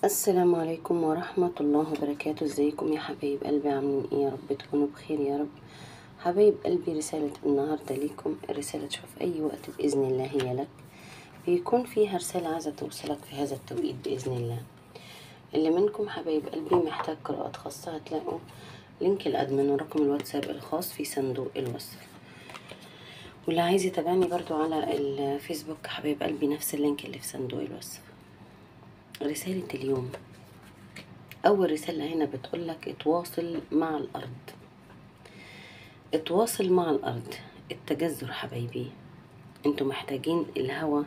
السلام عليكم ورحمة الله وبركاته ازيكم يا حبايب قلبي عاملين ايه يا رب تكونوا بخير يا رب حبايب قلبي رسالة النهاردة ليكم الرسالة تشوف أي وقت بإذن الله هي لك بيكون فيها رسالة عايزة توصلك في هذا التوقيت بإذن الله اللي منكم حبايب قلبي محتاج قراءات خاصة هتلاقوا لينك الأدمن ورقم الواتساب الخاص في صندوق الوصف واللي عايز يتابعني برضو على الفيسبوك حبايب قلبي نفس اللينك اللي في صندوق الوصف رسالة اليوم أول رسالة هنا بتقولك اتواصل مع الأرض اتواصل مع الأرض التجذر حبايبي انتوا محتاجين الهواء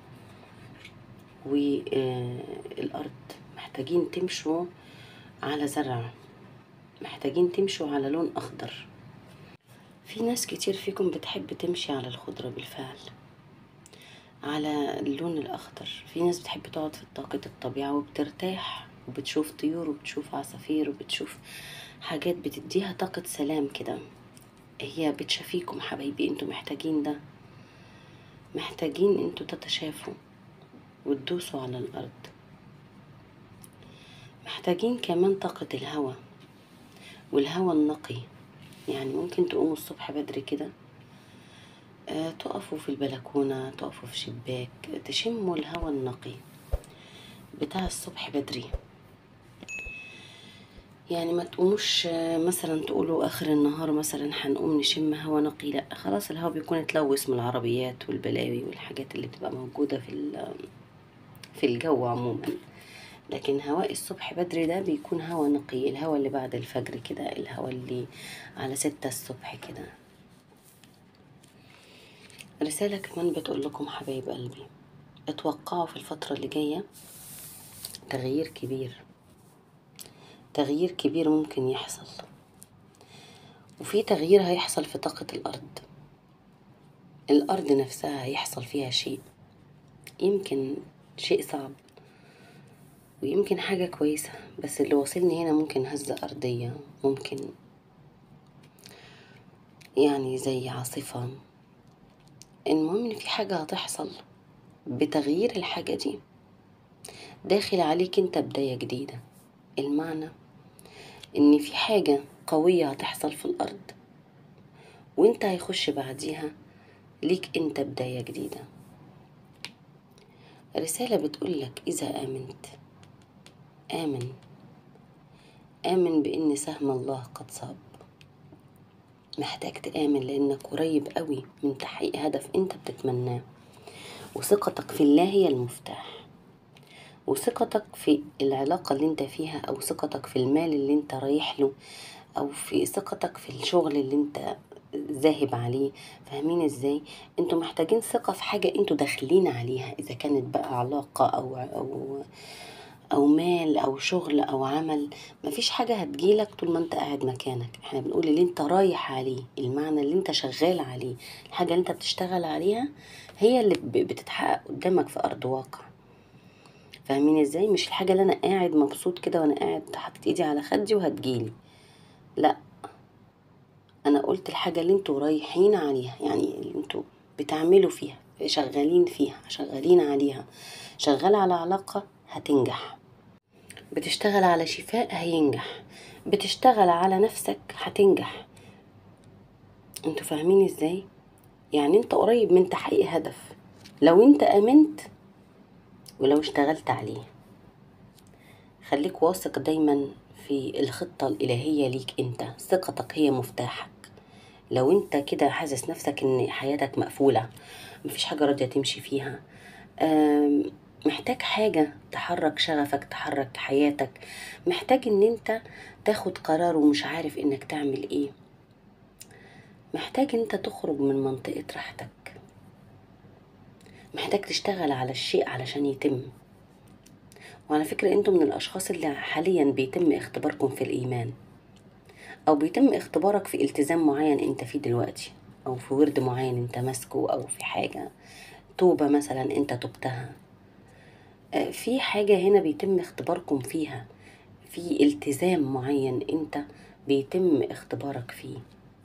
والأرض محتاجين تمشوا على زرع محتاجين تمشوا على لون أخضر في ناس كتير فيكم بتحب تمشي على الخضرة بالفعل على اللون الأخضر في ناس بتحب تقعد في طاقة الطبيعة وبترتاح وبتشوف طيور وبتشوف عصافير وبتشوف حاجات بتديها طاقة سلام كده هي بتشافيكم حبايبي انتوا محتاجين ده محتاجين انتوا تتشافوا وتدوسوا على الأرض محتاجين كمان طاقة الهواء والهواء النقي يعني ممكن تقوموا الصبح بدري كده آه، تقفوا في البلكونة تقفوا في شباك تشموا الهواء النقي بتاع الصبح بدري يعني ما تقوموش آه، مثلا تقولوا اخر النهار مثلا هنقوم نشم هوا نقي لا خلاص الهوا بيكون اتلوث من العربيات والبلاوي والحاجات اللي بتبقى موجودة في ال- في الجو عموما لكن هواء الصبح بدري ده بيكون هوا نقي الهوا اللي بعد الفجر كده الهوا اللي على ستة الصبح كده رسالة كمان بتقول لكم حبايب قلبي اتوقعوا في الفترة اللي جاية تغيير كبير تغيير كبير ممكن يحصل وفي تغيير هيحصل في طاقة الأرض الأرض نفسها هيحصل فيها شيء يمكن شيء صعب ويمكن حاجة كويسة بس اللي واصلني هنا ممكن هزة أرضية ممكن يعني زي عاصفة المهم ان في حاجة هتحصل بتغيير الحاجة دي داخل عليك انت بداية جديدة المعنى ان في حاجة قوية هتحصل في الارض وانت هيخش بعديها ليك انت بداية جديدة رسالة بتقولك اذا امنت امن امن بان سهم الله قد صاب محتاج تآمن لأنك قريب قوي من تحقيق هدف أنت بتتمناه وثقتك في الله هي المفتاح وثقتك في العلاقة اللي انت فيها أو ثقتك في المال اللي انت رايح له أو في ثقتك في الشغل اللي انت ذاهب عليه فاهمين ازاي انتوا محتاجين ثقة في حاجة انتوا داخلين عليها إذا كانت بقى علاقة أو أو او مال او شغل او عمل مفيش حاجة هتجيلك طول ما انت قاعد مكانك احنا بنقول اللي انت رايح عليه المعنى اللي انت شغال عليه الحاجة اللي انت بتشتغل عليها هي اللي ب- بتتحقق قدامك في ارض واقع فاهمين ازاي مش الحاجة اللي انا قاعد مبسوط كده وانا قاعد حاطط ايدي على خدي وهتجيلي لا انا قلت الحاجة اللي انتوا رايحين عليها يعني اللي انتوا بتعملوا فيها شغالين فيها شغالين عليها شغال على علاقة هتنجح بتشتغل على شفاء هينجح بتشتغل على نفسك هتنجح انتوا فاهمين ازاي يعني انت قريب من تحقيق هدف لو انت امنت ولو اشتغلت عليه خليك واثق دايما في الخطة الإلهية ليك انت ثقتك هي مفتاحك لو انت كده حاسس نفسك ان حياتك مقفولة مفيش حاجة راضية تمشي فيها آم، محتاج حاجة تحرك شغفك تحرك حياتك محتاج ان انت تاخد قرار ومش عارف انك تعمل ايه محتاج انت تخرج من منطقة راحتك محتاج تشتغل على الشيء علشان يتم وعلى فكرة انتوا من الاشخاص اللي حاليا بيتم اختباركم في الايمان او بيتم اختبارك في التزام معين انت فيه دلوقتي او في ورد معين انت ماسكه او في حاجة توبة مثلا انت تبتها آه، في حاجة هنا بيتم اختباركم فيها في التزام معين انت بيتم اختبارك فيه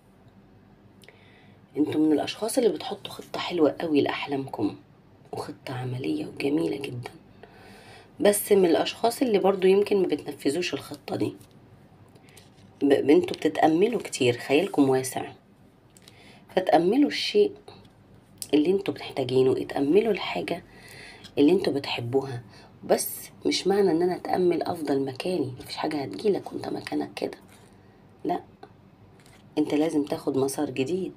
انتوا من الاشخاص اللي بتحطوا خطة حلوة قوي لاحلامكم وخطة عملية وجميلة جدا بس من الاشخاص اللي برضو يمكن ما بتنفذوش الخطة دي ب- انتوا بتتأملوا كتير خيالكم واسع فتأملوا الشيء اللي انتوا محتاجينه اتأملوا الحاجة اللي انتوا بتحبوها بس مش معنى ان انا اتأمل افضل مكاني مفيش حاجة هتجيلك وانت مكانك كده لا انت لازم تاخد مسار جديد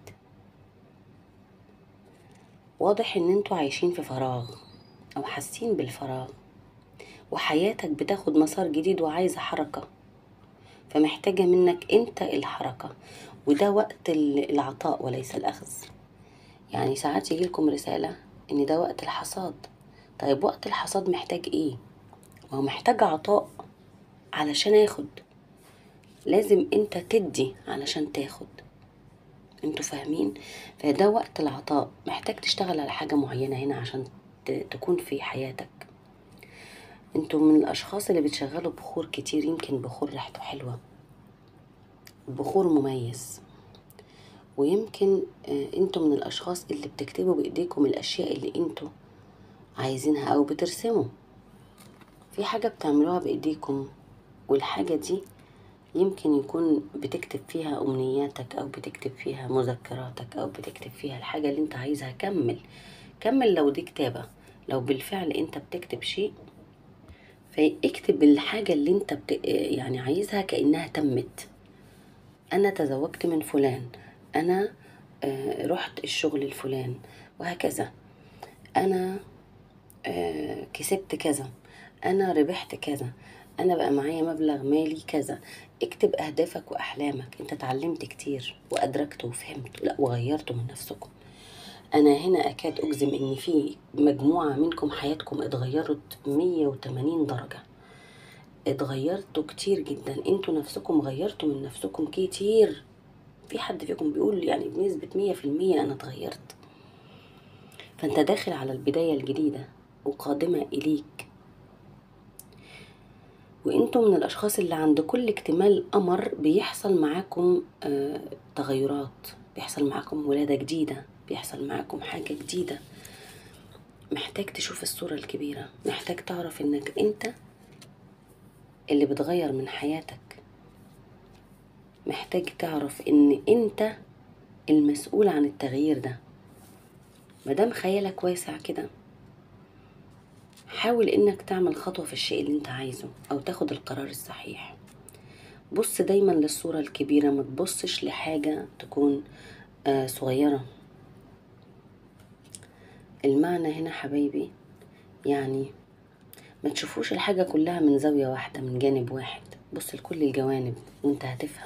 واضح ان انتوا عايشين في فراغ او حاسين بالفراغ وحياتك بتاخد مسار جديد وعايزة حركة فمحتاجة منك انت الحركة وده وقت ال- العطاء وليس الأخذ يعني ساعات يجيلكم رسالة ان ده وقت الحصاد طيب وقت الحصاد محتاج ايه ما هو محتاج عطاء علشان اخد لازم انت تدي علشان تاخد انتوا فاهمين فده وقت العطاء محتاج تشتغل على حاجة معينة هنا عشان ت- تكون في حياتك انتوا من الاشخاص اللي بتشغلوا بخور كتير يمكن بخور ريحته حلوة بخور مميز ويمكن آه، انتوا من الاشخاص اللي بتكتبوا بايديكم الاشياء اللي انتوا عايزينها او بترسموا في حاجة بتعملوها بايديكم والحاجة دي يمكن يكون بتكتب فيها أمنياتك أو بتكتب فيها مذكراتك أو بتكتب فيها الحاجة اللي أنت عايزها كمل كمل لو دي كتابة لو بالفعل أنت بتكتب شيء فاكتب الحاجة اللي أنت بت... يعني عايزها كأنها تمت أنا تزوجت من فلان أنا آه، رحت الشغل الفلان وهكذا أنا آه، كسبت كذا انا ربحت كذا انا بقى معايا مبلغ مالي كذا اكتب اهدافك واحلامك انت اتعلمت كتير وادركت وفهمت لا وغيرتوا من نفسكم انا هنا اكاد اجزم ان في مجموعه منكم حياتكم اتغيرت 180 درجه اتغيرتوا كتير جدا انتوا نفسكم غيرتوا من نفسكم كتير في حد فيكم بيقول يعني بنسبة مية في المية أنا اتغيرت فأنت داخل على البداية الجديدة وقادمة إليك وانتم من الاشخاص اللي عند كل اكتمال قمر بيحصل معاكم آه تغيرات بيحصل معاكم ولادة جديدة بيحصل معاكم حاجة جديدة محتاج تشوف الصورة الكبيرة محتاج تعرف انك انت اللي بتغير من حياتك محتاج تعرف ان انت المسؤول عن التغيير ده مادام خيالك واسع كده حاول انك تعمل خطوة في الشيء اللي انت عايزه او تاخد القرار الصحيح بص دايما للصورة الكبيرة ما تبصش لحاجة تكون آه صغيرة المعنى هنا حبايبي يعني ما تشوفوش الحاجة كلها من زاوية واحدة من جانب واحد بص لكل الجوانب وانت هتفهم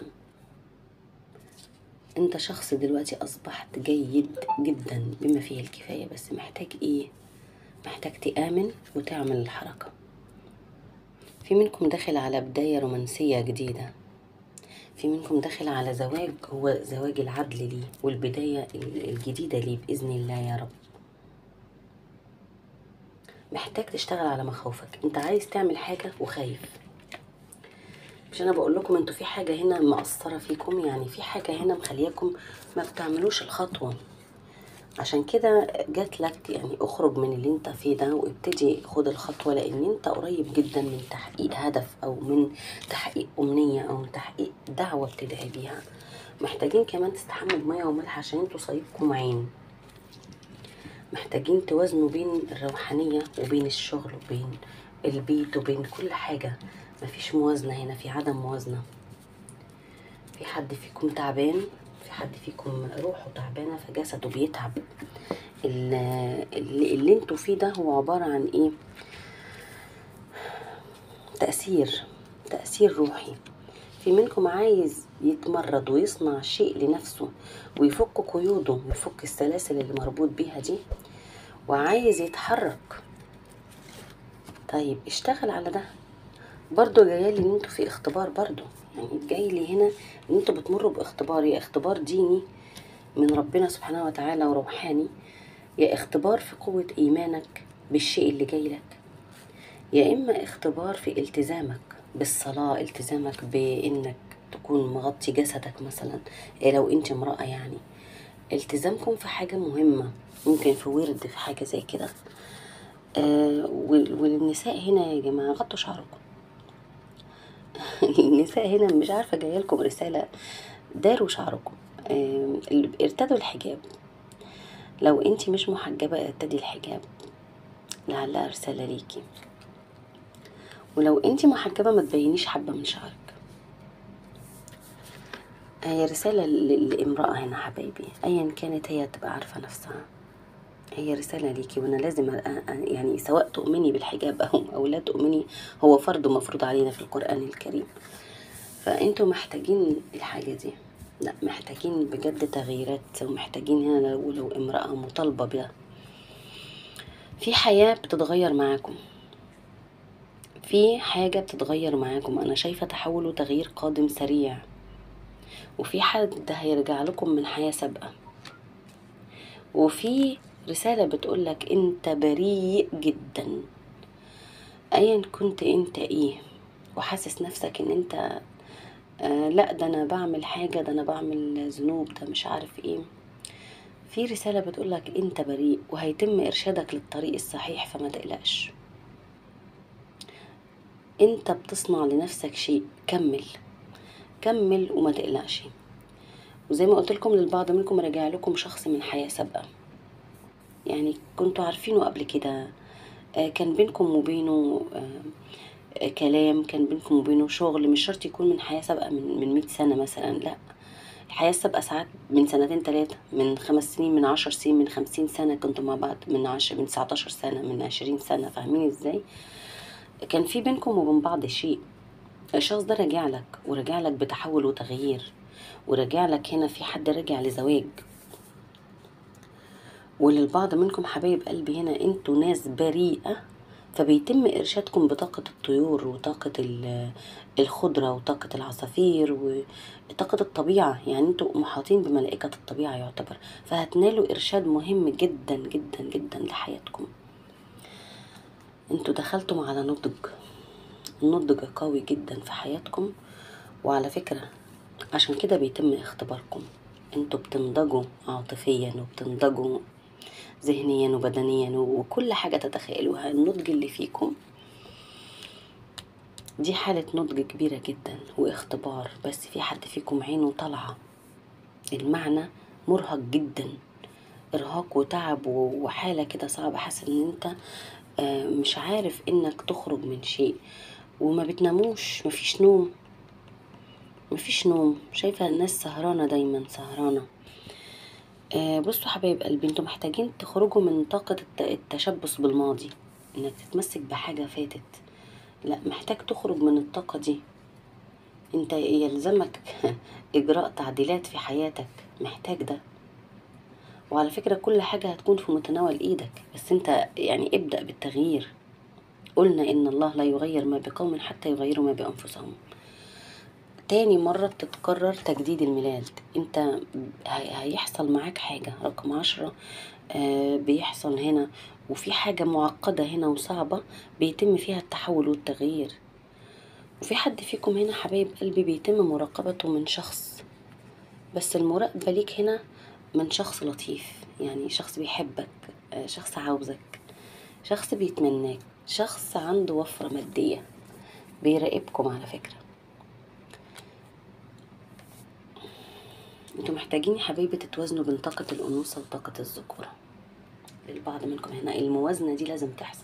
انت شخص دلوقتي اصبحت جيد جدا بما فيه الكفاية بس محتاج ايه محتاج تآمن وتعمل الحركة في منكم داخل على بداية رومانسية جديدة في منكم داخل على زواج هو زواج العدل ليه والبداية الجديدة ليه بإذن الله يا رب محتاج تشتغل على مخاوفك انت عايز تعمل حاجة وخايف مش انا بقول لكم انتوا في حاجة هنا مأثرة فيكم يعني في حاجة هنا مخلياكم ما بتعملوش الخطوة عشان كده جات لك يعني اخرج من اللي انت فيه ده وابتدي خد الخطوة لان انت قريب جدا من تحقيق هدف او من تحقيق امنية او من تحقيق دعوة بتدعي بيها محتاجين كمان تستحموا بمية وملح عشان انتوا صيبكم عين محتاجين توازنوا بين الروحانية وبين الشغل وبين البيت وبين كل حاجة مفيش موازنة هنا في عدم موازنة في حد فيكم تعبان في حد فيكم روحه تعبانة فجسده بيتعب اللي, اللي انتوا فيه ده هو عبارة عن ايه تأثير تأثير روحي في منكم عايز يتمرد ويصنع شيء لنفسه ويفك قيوده ويفك السلاسل اللي مربوط بيها دي وعايز يتحرك طيب اشتغل على ده برضو جايلي ان انتوا في اختبار برضو يعني جاي لي هنا ان انتوا بتمروا باختبار يا اختبار ديني من ربنا سبحانه وتعالى وروحاني يا اختبار في قوة ايمانك بالشيء اللي جاي لك يا اما اختبار في التزامك بالصلاة التزامك بانك تكون مغطي جسدك مثلا إيه لو انت امرأة يعني التزامكم في حاجة مهمة ممكن في ورد في حاجة زي كده آه وال- والنساء هنا يا جماعة غطوا شعركم النساء هنا مش عارفة جاية لكم رسالة داروا شعركم آه ارتدوا الحجاب لو انتي مش محجبة ارتدي الحجاب لعلها رسالة ليكي ولو انتي محجبة ما تبينيش حبة من شعرك هي رسالة ل- لامرأة هنا حبايبي أيا كانت هي تبقى عارفة نفسها هي رسالة ليكي وأنا لازم أ- أ- يعني سواء تؤمني بالحجاب أو أو لا تؤمني هو فرض مفروض علينا في القرآن الكريم فأنتوا محتاجين الحاجة دي لا محتاجين بجد تغييرات ومحتاجين هنا لو, لو امرأة مطالبة بها في حياة بتتغير معاكم في حاجة بتتغير معاكم أنا شايفة تحول وتغيير قادم سريع وفي حد هيرجع لكم من حياة سابقة وفي رسالة بتقولك انت بريء جدا ايا كنت انت ايه وحاسس نفسك ان انت آه لا ده انا بعمل حاجة ده انا بعمل ذنوب ده مش عارف ايه في رسالة بتقولك انت بريء وهيتم ارشادك للطريق الصحيح فما تقلقش انت بتصنع لنفسك شيء كمل كمل وما تقلقش وزي ما قلت لكم للبعض منكم راجع لكم شخص من حياة سابقة يعني كنتوا عارفينه قبل كده آه، كان بينكم وبينه آه، آه، كلام كان بينكم وبينه شغل مش شرط يكون من حياة سابقة من من 100 سنة مثلا لا الحياة السابقة ساعات من سنتين تلاتة من خمس سنين من عشر سنين من خمسين سنة كنتوا مع بعض من عشر من 19 سنة من عشرين سنة فاهمين ازاي كان في بينكم وبين بعض شيء الشخص ده راجع لك وراجع لك بتحول وتغيير وراجع لك هنا في حد راجع لزواج وللبعض منكم حبايب قلبي هنا انتوا ناس بريئة فبيتم إرشادكم بطاقة الطيور وطاقة ال- الخضرة وطاقة العصافير وطاقة الطبيعة يعني انتوا محاطين بملائكة الطبيعة يعتبر فهتنالوا إرشاد مهم جدا جدا جدا لحياتكم انتوا دخلتم على نضج نضج قوي جدا في حياتكم وعلى فكرة عشان كده بيتم اختباركم انتوا بتنضجوا عاطفيا وبتنضجوا ذهنيا وبدنيا وكل حاجة تتخيلوها النضج اللي فيكم دي حالة نضج كبيرة جدا واختبار بس في حد فيكم عينه طالعة المعنى مرهق جدا ارهاق وتعب و- وحالة كده صعبة حاسة ان انت آه، مش عارف انك تخرج من شيء وما بتناموش مفيش نوم مفيش نوم شايفة الناس سهرانة دايما سهرانة آه بصوا حبايب قلبي انتوا محتاجين تخرجوا من طاقة الت- التشبث بالماضي انك تتمسك بحاجة فاتت لا محتاج تخرج من الطاقة دي انت يلزمك اجراء تعديلات في حياتك محتاج ده وعلى فكرة كل حاجة هتكون في متناول ايدك بس انت يعني ابدأ بالتغيير قلنا ان الله لا يغير ما بقوم حتى يغيروا ما بانفسهم تاني مرة تتكرر تجديد الميلاد انت هي- هيحصل معاك حاجة رقم عشرة آه بيحصل هنا وفي حاجة معقدة هنا وصعبة بيتم فيها التحول والتغيير وفي حد فيكم هنا حبايب قلبي بيتم مراقبته من شخص بس المراقبة ليك هنا من شخص لطيف يعني شخص بيحبك آه، شخص عاوزك شخص بيتمناك شخص عنده وفرة مادية بيراقبكم على فكرة انتوا محتاجين يا حبايبي تتوازنوا بين طاقة الأنوثة وطاقة الذكورة للبعض منكم هنا الموازنة دي لازم تحصل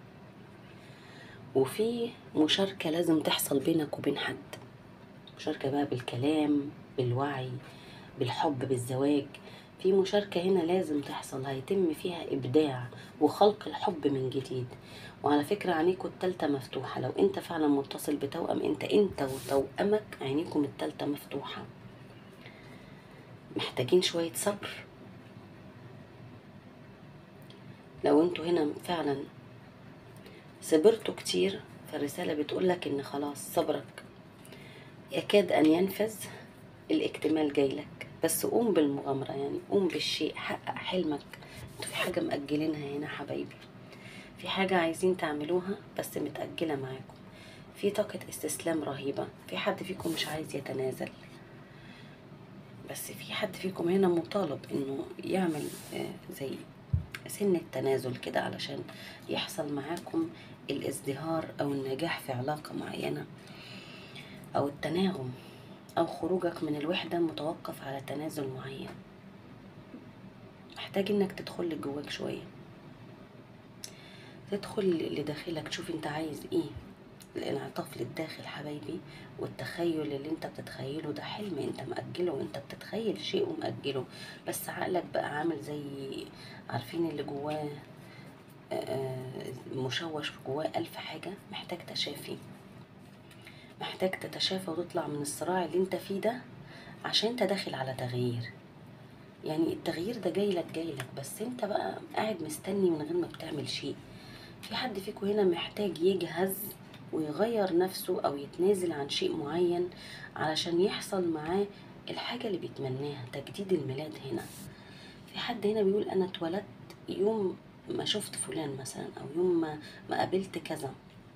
وفي مشاركة لازم تحصل بينك وبين حد مشاركة بقى بالكلام بالوعي بالحب بالزواج في مشاركة هنا لازم تحصل هيتم فيها إبداع وخلق الحب من جديد وعلى فكرة عينيكوا التالتة مفتوحة لو انت فعلا متصل بتوأم انت انت وتوأمك عينيكم التالتة مفتوحة محتاجين شوية صبر لو انتوا هنا فعلا صبرتوا كتير فالرسالة بتقولك ان خلاص صبرك يكاد ان ينفذ الاكتمال جايلك بس قوم بالمغامرة يعني قوم بالشيء حقق حلمك انتوا في حاجة مأجلينها هنا حبايبي في حاجة عايزين تعملوها بس متأجلة معاكم في طاقة استسلام رهيبة في حد فيكم مش عايز يتنازل بس في حد فيكم هنا مطالب انه يعمل آه، زي سن التنازل كده علشان يحصل معاكم الازدهار او النجاح في علاقة معينة او التناغم او خروجك من الوحدة متوقف على تنازل معين محتاج انك تدخل لجواك شوية تدخل لداخلك تشوف انت عايز ايه الانعطاف للداخل حبايبي والتخيل اللي انت بتتخيله ده حلم انت مأجله وانت بتتخيل شيء ومأجله بس عقلك بقى عامل زي عارفين اللي جواه آه، مشوش جواه ألف حاجة محتاج تشافي محتاج تتشافى وتطلع من الصراع اللي انت فيه ده عشان انت داخل على تغيير يعني التغيير ده جاي لك جاي لك بس انت بقى قاعد مستني من غير ما بتعمل شيء في حد فيكم هنا محتاج يجهز ويغير نفسه او يتنازل عن شيء معين علشان يحصل معاه الحاجة اللي بيتمناها تجديد الميلاد هنا في حد هنا بيقول انا اتولدت يوم ما شفت فلان مثلا او يوم ما, ما قابلت كذا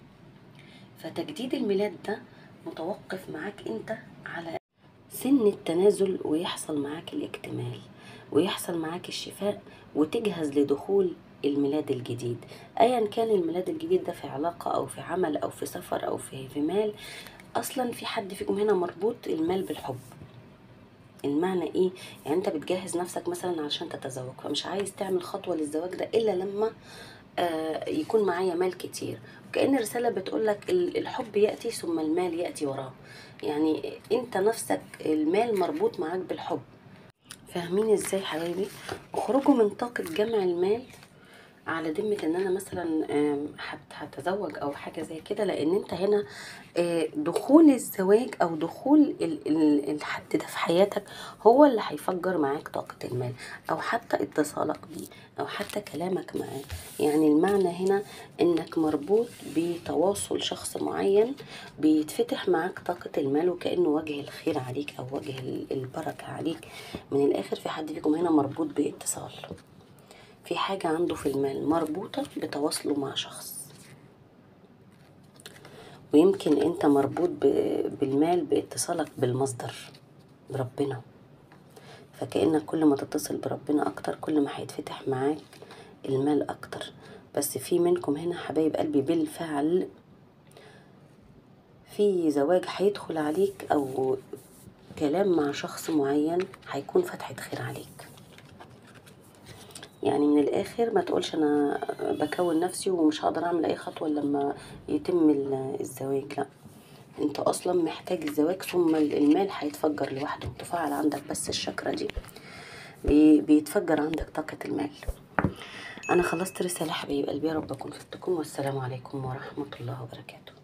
فتجديد الميلاد ده متوقف معاك انت على سن التنازل ويحصل معاك الاكتمال ويحصل معاك الشفاء وتجهز لدخول الميلاد الجديد ايا كان الميلاد الجديد ده في علاقة او في عمل او في سفر او في, في مال اصلا في حد فيكم هنا مربوط المال بالحب المعنى ايه يعني انت بتجهز نفسك مثلا علشان تتزوج فمش عايز تعمل خطوة للزواج ده الا لما آه يكون معايا مال كتير وكأن الرسالة بتقولك ال- الحب يأتي ثم المال يأتي وراه يعني انت نفسك المال مربوط معاك بالحب فاهمين ازاي حبايبي اخرجوا من طاقة جمع المال على ذمة ان انا مثلا آم، هت- هتزوج او حاجة زي كده لان انت هنا آه، دخول الزواج او دخول ال- ال- الحد ده في حياتك هو اللي هيفجر معاك طاقة المال او حتى اتصالك بيه او حتى كلامك معاه يعني المعنى هنا انك مربوط بتواصل شخص معين بيتفتح معاك طاقة المال وكأنه وجه الخير عليك او وجه ال- البركة عليك من الاخر في حد فيكم هنا مربوط باتصال في حاجة عنده في المال مربوطة بتواصله مع شخص ويمكن انت مربوط ب- بالمال باتصالك بالمصدر بربنا فكأنك كل ما تتصل بربنا اكتر كل ما هيتفتح معاك المال اكتر بس في منكم هنا حبايب قلبي بالفعل في زواج هيدخل عليك او كلام مع شخص معين هيكون فتحة خير عليك يعني من الاخر ما تقولش انا بكون نفسي ومش هقدر اعمل اي خطوه إلا لما يتم ال- الزواج لا انت اصلا محتاج الزواج ثم المال هيتفجر لوحده تفعل عندك بس الشكرة دي بي- بيتفجر عندك طاقة المال انا خلصت رسالة حبايب قلبي يا رب اكون فدتكم والسلام عليكم ورحمة الله وبركاته